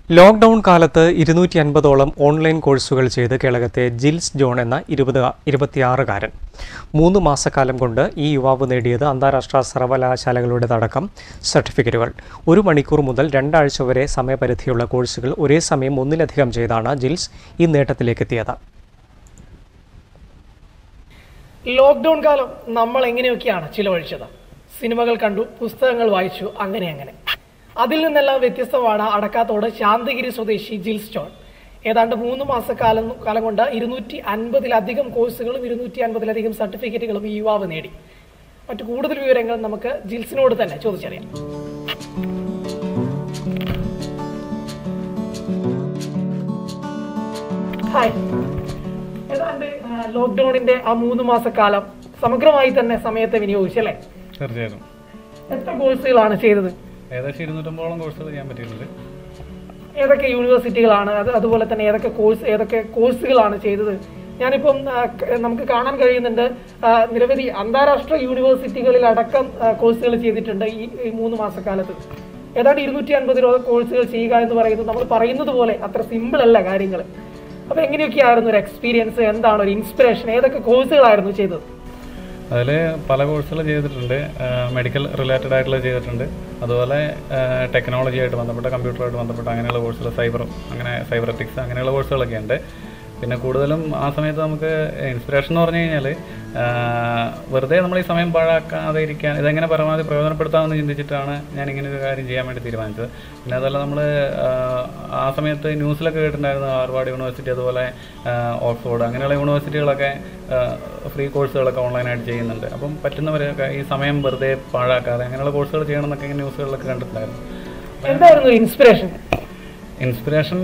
lockdown കാലത്ത് ഇരുന്നൂറ്റി അൻപതോളം ഓൺലൈൻ കോഴ്സുകൾ ചെയ്ത് കേളകത്തെ ജിൽസ് ജോൺ എന്ന ഇരുപത് ഇരുപത്തിയാറുകാരൻ മൂന്ന് മാസക്കാലം കൊണ്ട് ഈ യുവാവ് നേടിയത് അന്താരാഷ്ട്ര സർവകലാശാലകളുടേതടക്കം സർട്ടിഫിക്കറ്റുകൾ ഒരു മണിക്കൂർ മുതൽ രണ്ടാഴ്ച വരെ സമയപരിധിയുള്ള കോഴ്സുകൾ ഒരേ സമയം ഒന്നിലധികം ചെയ്താണ് ജിൽസ് ഈ നേട്ടത്തിലേക്കെത്തിയത് ലോക്ക്ഡൗൺ കാലം നമ്മൾ എങ്ങനെയൊക്കെയാണ് ചിലവഴിച്ചത് സിനിമകൾ കണ്ടു പുസ്തകങ്ങൾ വായിച്ചു അങ്ങനെ അങ്ങനെ അതിൽ നിന്നെല്ലാം വ്യത്യസ്തമാണ് അടക്കാത്തോട് ശാന്തഗിരി സ്വദേശി ജിൽ സ്റ്റോൺ ഏതാണ്ട് മൂന്ന് മാസക്കാലം കാലം കൊണ്ട് ഇരുന്നൂറ്റി അൻപതിലധികം കോഴ്സുകളും ഇരുന്നൂറ്റി അൻപതിലധികം സർട്ടിഫിക്കറ്റുകളും ഈ യുവാവ് നേടി മറ്റു കൂടുതൽ വിവരങ്ങൾ നമുക്ക് ജിൽസിനോട് തന്നെ ചോദിച്ചറിയാം ഹായ് ഏതാണ്ട് ആ, ലോക്ക്ഡൌണിന്റെ ആ മൂന്ന് മാസക്കാലം സമഗ്രമായി തന്നെ സമയത്തെ വിനിയോഗിച്ചല്ലേ തീർച്ചയായിട്ടും എത്ര കോഴ്സുകളാണ് ചെയ്തത് ഏകദേശം ഇരുന്നൂറ്റമ്പതോളം കോഴ്സുകൾ ചെയ്യാൻ പറ്റിയിട്ടുണ്ട് ഏതൊക്കെ യൂണിവേഴ്സിറ്റികളാണ് അത് അതുപോലെ തന്നെ ഏതൊക്കെ കോഴ്സ് ഏതൊക്കെ കോഴ്സുകളാണ് ചെയ്തത് ഞാനിപ്പം ആ, ക- നമുക്ക് കാണാൻ കഴിയുന്നുണ്ട് ആ, നിരവധി അന്താരാഷ്ട്ര യൂണിവേഴ്സിറ്റികളിൽ അടക്കം കോഴ്സുകൾ ചെയ്തിട്ടുണ്ട് ഈ ഈ മൂന്ന് മാസക്കാലത്ത് ഏതാണ്ട് ഇരുന്നൂറ്റി അൻപതിലോളം കോഴ്സുകൾ ചെയ്യുക എന്ന് പറയുന്നത് നമ്മൾ പറയുന്നത് പോലെ അത്ര സിമ്പിൾ അല്ല കാര്യങ്ങൾ അപ്പൊ എങ്ങനെയൊക്കെയായിരുന്നു ഒരു എക്സ്പീരിയൻസ് എന്താണ് ഒരു ഇൻസ്പിറേഷൻ ഏതൊക്കെ കോഴ്സുകളായിരുന്നു ചെയ്തത് അതിൽ പല കോഴ്സുകൾ ചെയ്തിട്ടുണ്ട് മെഡിക്കൽ റിലേറ്റഡ് ആയിട്ടുള്ള ചെയ്തിട്ടുണ്ട് അതുപോലെ ടെക്നോളജി ആയിട്ട് ബന്ധപ്പെട്ട കമ്പ്യൂട്ടറുമായിട്ട് ബന്ധപ്പെട്ട അങ്ങനെയുള്ള കോഴ്സുകൾ സൈബർ അങ്ങനെ സൈബർ എത്തിക്സ് അങ്ങനെയുള്ള കോഴ്സുകളൊക്കെ ഉണ്ട് പിന്നെ കൂടുതലും ആ സമയത്ത് നമുക്ക് ഇൻസ്പിറേഷൻ എന്ന് പറഞ്ഞു കഴിഞ്ഞാൽ വെറുതെ നമ്മൾ ഈ സമയം പാഴാക്കാതെ ഇരിക്കാൻ ഇതെങ്ങനെ പരമാവധി പ്രയോജനപ്പെടുത്താമെന്ന് ചിന്തിച്ചിട്ടാണ് ഞാൻ ഇങ്ങനെ ഒരു കാര്യം ചെയ്യാൻ വേണ്ടി തീരുമാനിച്ചത് പിന്നെ അതല്ല നമ്മൾ ആ സമയത്ത് ന്യൂസിലൊക്കെ കേട്ടിട്ടുണ്ടായിരുന്നു ഹാർവാർഡ് യൂണിവേഴ്സിറ്റി അതുപോലെ ആ, ഓക്സ്ഫോർഡ് അങ്ങനെയുള്ള യൂണിവേഴ്സിറ്റികളൊക്കെ ഫ്രീ കോഴ്സുകളൊക്കെ ഓൺലൈനായിട്ട് ചെയ്യുന്നുണ്ട് അപ്പം പറ്റുന്നവരൊക്കെ ഈ സമയം വെറുതെ പാഴാക്കാതെ അങ്ങനെയുള്ള കോഴ്സുകൾ ചെയ്യണം എന്നൊക്കെ ഇങ്ങനെ ന്യൂസുകളിലൊക്കെ കണ്ടിട്ടുണ്ടായിരുന്നു എന്തായിരുന്നു ഇൻസ്പിറേഷൻ ഇൻസ്പിറേഷൻ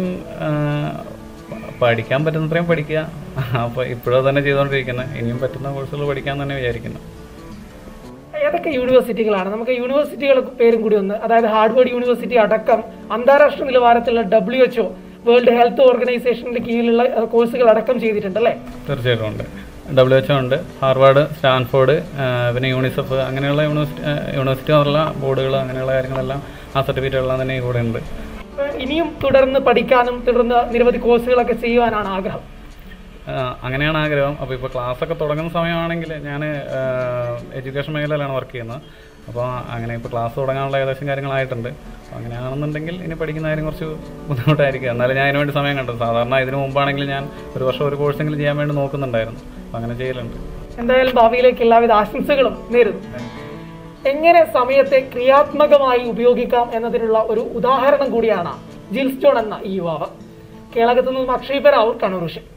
പഠിക്കാൻ പറ്റുന്നത്രയും പഠിക്കുക അപ്പോൾ ഇപ്പോഴും തന്നെ ചെയ്തുകൊണ്ടിരിക്കുന്നത് ഇനിയും പറ്റുന്ന കോഴ്സുകൾ പഠിക്കാൻ തന്നെ വിചാരിക്കുന്നു ഏതൊക്കെ യൂണിവേഴ്സിറ്റികളാണ് നമുക്ക് യൂണിവേഴ്സിറ്റികൾ പേരും കൂടി ഒന്ന് അതായത് ഹാർഡ്വേർഡ് യൂണിവേഴ്സിറ്റി അടക്കം അന്താരാഷ്ട്ര നിലവാരത്തിലുള്ള ഡബ്ല്യു എച്ച്ഒ വേൾഡ് ഹെൽത്ത് ഓർഗനൈസേഷന്റെ കീഴിലുള്ള അഹ്, കോഴ്സുകൾ അടക്കം ചെയ്തിട്ടുണ്ട് അല്ലേ തീർച്ചയായിട്ടും ഉണ്ട് ഡബ്ല്യു എച്ച് ഉണ്ട് ഹാർവാർഡ് സ്റ്റാൻഫോർഡ് ആ, പിന്നെ യൂണിസെഫ് അങ്ങനെയുള്ള യൂണിവേഴ്സിറ്റി യൂണിവേഴ്സിറ്റി എന്നുള്ള ബോർഡുകൾ അങ്ങനെയുള്ള കാര്യങ്ങളെല്ലാം ആ സർട്ടിഫിക്കറ്റുകളെല്ലാം തന്നെ ഈ കൂടെ ഉണ്ട് അഹ് ഇനിയും തുടർന്ന് പഠിക്കാനും തുടർന്ന് നിരവധി കോഴ്സുകളൊക്കെ ചെയ്യുവാനാണ് ആഗ്രഹം ആ, അങ്ങനെയാണ് ആഗ്രഹം അപ്പോൾ ഇപ്പോൾ ക്ലാസ്സൊക്കെ തുടങ്ങുന്ന സമയമാണെങ്കിൽ ഞാൻ എഡ്യൂക്കേഷൻ മേഖലയിലാണ് വർക്ക് ചെയ്യുന്നത് അപ്പോൾ അങ്ങനെ ഇപ്പോൾ ക്ലാസ് തുടങ്ങാനുള്ള ഏകദേശം കാര്യങ്ങളായിട്ടുണ്ട് അപ്പോൾ അങ്ങനെയാണെന്നുണ്ടെങ്കിൽ ഇനി പഠിക്കുന്ന കാര്യം കുറച്ച് ബുദ്ധിമുട്ടായിരിക്കും എന്നാലും ഞാൻ അതിന് വേണ്ടി സമയം കണ്ടത് സാധാരണ ഇതിന് മുമ്പാണെങ്കിൽ ഞാൻ ഒരു വർഷം ഒരു കോഴ്സെങ്കിലും ചെയ്യാൻ വേണ്ടി നോക്കുന്നുണ്ടായിരുന്നു അപ്പോൾ അങ്ങനെ ചെയ്യലുണ്ട് എന്തായാലും ഭാവിയിലേക്ക് എല്ലാവിധ ആശംസകളും നേരുന്നു എങ്ങനെ സമയത്തെ ക്രിയാത്മകമായി ഉപയോഗിക്കാം എന്നതിനുള്ള ഒരു ഉദാഹരണം കൂടിയാണ് ജിൽ സ്റ്റോൺ എന്ന ഈ യുവാവ് കേരളത്തിൽ നിന്നും അക്ഷയ് പെരാവൂർ കണ്ണൂർ